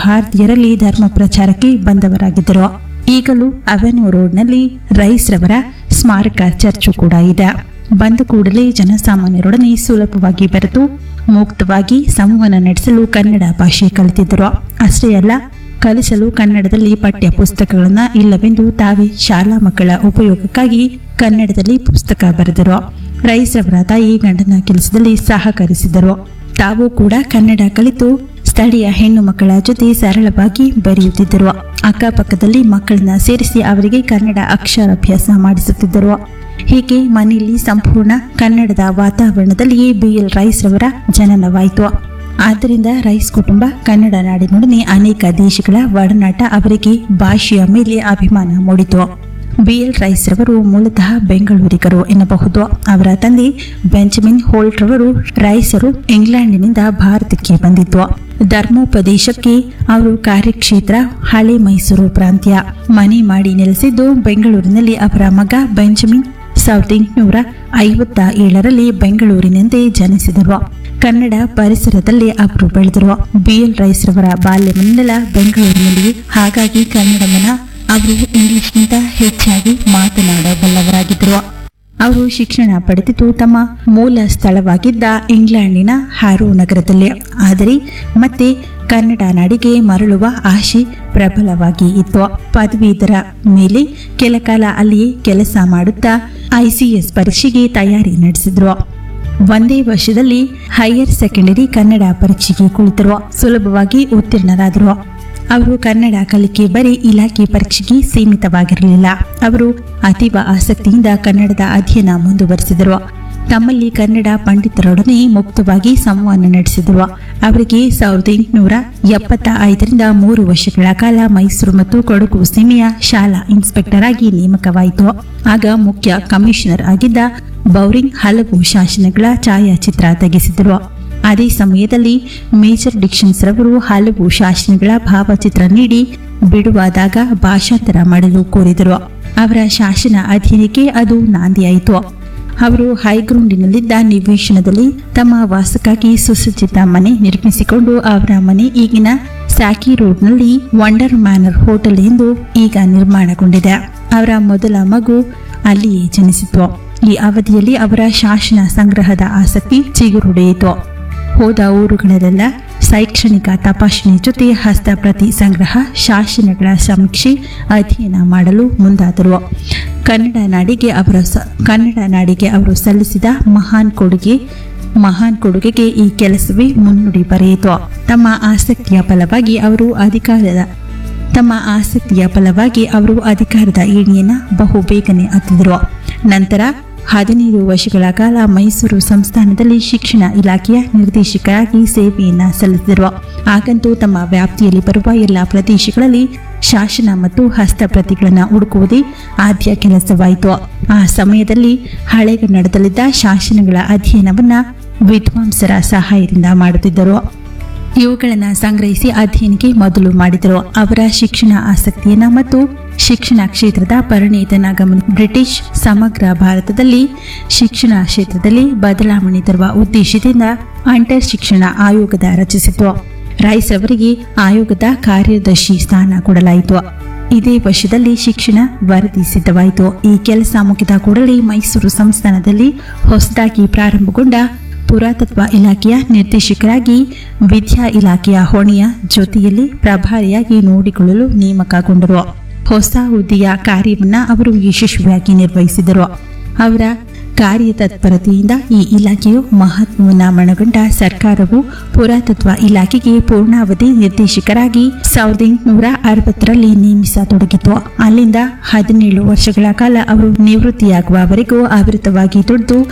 ಭಾರತೀಯರಲ್ಲಿ ಧರ್ಮ ಪ್ರಚಾರಕ್ಕೆ ಬಂದವರಾಗಿದ್ದರು ಈಗಲೂ ಅವೆನ್ಯೂ ರೋಡ್ನಲ್ಲಿ ರೈಸ್ ರವರ ಸ್ಮಾರಕ ಚರ್ಚು ಕೂಡ ಇದೆ ಬಂದ ಕೂಡಲೇ ಜನಸಾಮಾನ್ಯರೊಡನೆ ಸುಲಭವಾಗಿ ಬೆರೆತು ಮುಕ್ತವಾಗಿ ಸಂವಹನ ನಡೆಸಲು ಕನ್ನಡ ಭಾಷೆ ಕಲಿತಿದ್ದರು ಅಷ್ಟೇ ಅಲ್ಲ ಕಲಿಸಲು ಕನ್ನಡದಲ್ಲಿ ಪಠ್ಯ ಪುಸ್ತಕಗಳನ್ನ ಇಲ್ಲವೆಂದು ತಾವೇ ಶಾಲಾ ಮಕ್ಕಳ ಉಪಯೋಗಕ್ಕಾಗಿ ಕನ್ನಡದಲ್ಲಿ ಪುಸ್ತಕ ಬರೆದರು ರೈಸ್ ಅವರ ತಾಯಿ ಗಂಡನ ಕೆಲಸದಲ್ಲಿ ಸಹಕರಿಸಿದರು ತಾವು ಕೂಡ ಕನ್ನಡ ಕಲಿತು ಸ್ಥಳೀಯ ಹೆಣ್ಣು ಮಕ್ಕಳ ಜೊತೆ ಸರಳವಾಗಿ ಬರೆಯುತ್ತಿದ್ದರು ಅಕ್ಕಪಕ್ಕದಲ್ಲಿ ಮಕ್ಕಳನ್ನ ಸೇರಿಸಿ ಅವರಿಗೆ ಕನ್ನಡ ಅಕ್ಷರಾಭ್ಯಾಸ ಮಾಡಿಸುತ್ತಿದ್ದರು ಹೀಗೆ ಮನೆಯಲ್ಲಿ ಸಂಪೂರ್ಣ ಕನ್ನಡದ ವಾತಾವರಣದಲ್ಲಿಯೇ ಬಿ ಎಲ್ ರೈಸ್ ರವರ ಜನನವಾಯಿತು ಆದ್ದರಿಂದ ರೈಸ್ ಕುಟುಂಬ ಕನ್ನಡ ನಾಡಿನೊಡನೆ ಅನೇಕ ದೇಶಗಳ ಒಡನಾಟ ಅವರಿಗೆ ಭಾಷೆಯ ಮೇಲೆ ಅಭಿಮಾನ ಮೂಡಿತು ಬಿ ಎಲ್ ರೈಸ್ ರವರು ಮೂಲತಃ ಬೆಂಗಳೂರಿಗರು ಎನ್ನಬಹುದು ಅವರ ತಂದೆ ಬೆಂಜಮಿನ್ ಹೋಲ್ಟ್ ರವರು ರೈಸರು ಇಂಗ್ಲೆಂಡಿನಿಂದ ಭಾರತಕ್ಕೆ ಬಂದಿದ್ದು ಧರ್ಮೋಪದೇಶಕ್ಕೆ ಅವರು ಕಾರ್ಯಕ್ಷೇತ್ರ ಹಳೆ ಮೈಸೂರು ಪ್ರಾಂತ್ಯ ಮನೆ ಮಾಡಿ ನೆಲೆಸಿದ್ದು ಬೆಂಗಳೂರಿನಲ್ಲಿ ಅವರ ಮಗ ಬೆಂಜಮಿನ್ ಸಾವಿರದ ಎಂಟುನೂರ ಐವತ್ತ ಏಳರಲ್ಲಿ ಬೆಂಗಳೂರಿನಂತೆ ಜನಿಸಿದರು ಕನ್ನಡ ಪರಿಸರದಲ್ಲಿ ಅವರು ಬೆಳೆದರು ಬಿ ಎಲ್ ರೈಸ್ ರವರ ಬಾಲ್ಯವನ್ನೆಲ್ಲ ಬೆಂಗಳೂರಿನಲ್ಲಿ ಹಾಗಾಗಿ ಕನ್ನಡವನ್ನ ಅವರು ಇಂಗ್ಲಿಷ್ಗಿಂತ ಹೆಚ್ಚಾಗಿ ಮಾತನಾಡಬಲ್ಲವರಾಗಿದ್ದರು ಅವರು ಶಿಕ್ಷಣ ಪಡೆದಿದ್ದು ತಮ್ಮ ಮೂಲ ಸ್ಥಳವಾಗಿದ್ದ ಇಂಗ್ಲೆಂಡಿನ ಹ್ಯಾರೋ ನಗರದಲ್ಲಿ ಆದರೆ ಮತ್ತೆ ಕನ್ನಡ ನಾಡಿಗೆ ಮರಳುವ ಆಶೆ ಪ್ರಬಲವಾಗಿ ಇತ್ತು ಪದವೀಧರ ಮೇಲೆ ಕೆಲ ಕಾಲ ಅಲ್ಲಿಯೇ ಕೆಲಸ ಮಾಡುತ್ತಾ ಐಸಿಎಸ್ ಪರೀಕ್ಷೆಗೆ ತಯಾರಿ ನಡೆಸಿದ್ರು ಒಂದೇ ವರ್ಷದಲ್ಲಿ ಹೈಯರ್ ಸೆಕೆಂಡರಿ ಕನ್ನಡ ಪರೀಕ್ಷೆಗೆ ಕುಳಿತರು ಸುಲಭವಾಗಿ ಉತ್ತೀರ್ಣರಾದರು ಅವರು ಕನ್ನಡ ಕಲಿಕೆ ಬರೀ ಇಲಾಖೆ ಪರೀಕ್ಷೆಗೆ ಸೀಮಿತವಾಗಿರಲಿಲ್ಲ ಅವರು ಅತೀವ ಆಸಕ್ತಿಯಿಂದ ಕನ್ನಡದ ಅಧ್ಯಯನ ಮುಂದುವರೆಸಿದರು ತಮ್ಮಲ್ಲಿ ಕನ್ನಡ ಪಂಡಿತರೊಡನೆ ಮುಕ್ತವಾಗಿ ಸಂವಹನ ನಡೆಸಿದರು ಅವರಿಗೆ ಸಾವಿರದ ಎಂಟುನೂರ ಎಪ್ಪತ್ತ ಐದರಿಂದ ಮೂರು ವರ್ಷಗಳ ಕಾಲ ಮೈಸೂರು ಮತ್ತು ಕೊಡಗು ಸೀಮೆಯ ಶಾಲಾ ಇನ್ಸ್ಪೆಕ್ಟರ್ ಆಗಿ ನೇಮಕವಾಯಿತು ಆಗ ಮುಖ್ಯ ಕಮಿಷನರ್ ಆಗಿದ್ದ ಬೌರಿಂಗ್ ಹಲವು ಶಾಸನಗಳ ಛಾಯಾಚಿತ್ರ ತೆಗೆಸಿದರು ಅದೇ ಸಮಯದಲ್ಲಿ ಮೇಜರ್ ಡಿಕ್ಷನ್ಸ್ ರವರು ಹಲವು ಶಾಸನಗಳ ಭಾವಚಿತ್ರ ನೀಡಿ ಬಿಡುವಾದಾಗ ಭಾಷಾಂತರ ಮಾಡಲು ಕೋರಿದರು ಅವರ ಶಾಸನ ಅಧ್ಯಯನಕ್ಕೆ ಅದು ನಾಂದಿಯಾಯಿತು ಅವರು ಹೈಗ್ರೌಂಡಿನಲ್ಲಿದ್ದ ನಿವೇಶನದಲ್ಲಿ ತಮ್ಮ ವಾಸಕ್ಕಾಗಿ ಸುಸಜ್ಜಿತ ಮನೆ ನಿರ್ಮಿಸಿಕೊಂಡು ಅವರ ಮನೆ ಈಗಿನ ಸ್ಯಾಕಿ ರೋಡ್ನಲ್ಲಿ ವಂಡರ್ ಮ್ಯಾನರ್ ಹೋಟೆಲ್ ಎಂದು ಈಗ ನಿರ್ಮಾಣಗೊಂಡಿದೆ ಅವರ ಮೊದಲ ಮಗು ಅಲ್ಲಿಯೇ ಜನಿಸಿತು ಈ ಅವಧಿಯಲ್ಲಿ ಅವರ ಶಾಸನ ಸಂಗ್ರಹದ ಆಸಕ್ತಿ ಚಿಗುರುಡೆಯಿತು ಹೋದ ಊರುಗಳಲ್ಲೆಲ್ಲ ಶೈಕ್ಷಣಿಕ ತಪಾಸಣೆ ಜೊತೆ ಹಸ್ತಪ್ರತಿ ಸಂಗ್ರಹ ಶಾಸನಗಳ ಸಮೀಕ್ಷೆ ಅಧ್ಯಯನ ಮಾಡಲು ಮುಂದಾದರು ಕನ್ನಡ ನಾಡಿಗೆ ಅವರ ಸ- ಕನ್ನಡ ನಾಡಿಗೆ ಅವರು ಸಲ್ಲಿಸಿದ ಮಹಾನ್ ಕೊಡುಗೆ ಮಹಾನ್ ಕೊಡುಗೆಗೆ ಈ ಕೆಲಸವೇ ಮುನ್ನುಡಿ ಬರೆಯಿತು ತಮ್ಮ ಆಸಕ್ತಿಯ ಫಲವಾಗಿ ಅವರು ಅಧಿಕಾರದ ತಮ್ಮ ಆಸಕ್ತಿಯ ಫಲವಾಗಿ ಅವರು ಅಧಿಕಾರದ ಏಣಿಯನ್ನ ಬಹು ಬೇಗನೆ ಹತ್ತಿದರು ನಂತರ ಹದಿನೈದು ವರ್ಷಗಳ ಕಾಲ ಮೈಸೂರು ಸಂಸ್ಥಾನದಲ್ಲಿ ಶಿಕ್ಷಣ ಇಲಾಖೆಯ ನಿರ್ದೇಶಕರಾಗಿ ಸೇವೆಯನ್ನ ಸಲ್ಲಿಸಿದರು ಆಗಂತೂ ತಮ್ಮ ವ್ಯಾಪ್ತಿಯಲ್ಲಿ ಬರುವ ಎಲ್ಲ ಪ್ರದೇಶಗಳಲ್ಲಿ ಶಾಸನ ಮತ್ತು ಹಸ್ತಪ್ರತಿಗಳನ್ನು ಹುಡುಕುವುದೇ ಆದ್ಯ ಕೆಲಸವಾಯಿತು ಆ ಸಮಯದಲ್ಲಿ ಹಳೆಗನ್ನಡದಲ್ಲಿದ್ದ ಶಾಸನಗಳ ಅಧ್ಯಯನವನ್ನ ವಿದ್ವಾಂಸರ ಸಹಾಯದಿಂದ ಮಾಡುತ್ತಿದ್ದರು ಇವುಗಳನ್ನು ಸಂಗ್ರಹಿಸಿ ಅಧ್ಯಯನಕ್ಕೆ ಮೊದಲು ಮಾಡಿದರು ಅವರ ಶಿಕ್ಷಣ ಆಸಕ್ತಿಯನ್ನ ಮತ್ತು ಶಿಕ್ಷಣ ಕ್ಷೇತ್ರದ ಪರಿಣಿತನ ಗಮನ ಬ್ರಿಟಿಷ್ ಸಮಗ್ರ ಭಾರತದಲ್ಲಿ ಶಿಕ್ಷಣ ಕ್ಷೇತ್ರದಲ್ಲಿ ಬದಲಾವಣೆ ತರುವ ಉದ್ದೇಶದಿಂದ ಅಂಟರ್ ಶಿಕ್ಷಣ ಆಯೋಗದ ರಚಿಸಿತು ರೈಸ್ ಅವರಿಗೆ ಆಯೋಗದ ಕಾರ್ಯದರ್ಶಿ ಸ್ಥಾನ ಕೊಡಲಾಯಿತು ಇದೇ ವರ್ಷದಲ್ಲಿ ಶಿಕ್ಷಣ ವರದಿ ಸಿದ್ಧವಾಯಿತು ಈ ಕೆಲಸ ಮುಗಿದ ಕೂಡಲೇ ಮೈಸೂರು ಸಂಸ್ಥಾನದಲ್ಲಿ ಹೊಸದಾಗಿ ಪ್ರಾರಂಭಗೊಂಡ ಪುರಾತತ್ವ ಇಲಾಖೆಯ ನಿರ್ದೇಶಕರಾಗಿ ವಿದ್ಯಾ ಇಲಾಖೆಯ ಹೊಣೆಯ ಜೊತೆಯಲ್ಲಿ ಪ್ರಭಾರಿಯಾಗಿ ನೋಡಿಕೊಳ್ಳಲು ನೇಮಕಗೊಂಡರು ಹೊಸ ಹುದ್ದೆಯ ಕಾರ್ಯವನ್ನ ಅವರು ಯಶಸ್ವಿಯಾಗಿ ನಿರ್ವಹಿಸಿದರು ಅವರ ಕಾರ್ಯತತ್ಪರತೆಯಿಂದ ಈ ಇಲಾಖೆಯು ಮಹತ್ವವನ್ನು ಮನಗೊಂಡ ಸರ್ಕಾರವು ಪುರಾತತ್ವ ಇಲಾಖೆಗೆ ಪೂರ್ಣಾವಧಿ ನಿರ್ದೇಶಕರಾಗಿ ಸಾವಿರದ ಎಂಟುನೂರ ಅರವತ್ತರಲ್ಲಿ ನೇಮಿಸತೊಡಗಿತು ಅಲ್ಲಿಂದ ಹದಿನೇಳು ವರ್ಷಗಳ ಕಾಲ ಅವರು ನಿವೃತ್ತಿಯಾಗುವವರೆಗೂ ಅವಿರತವಾಗಿ ದುಡಿದು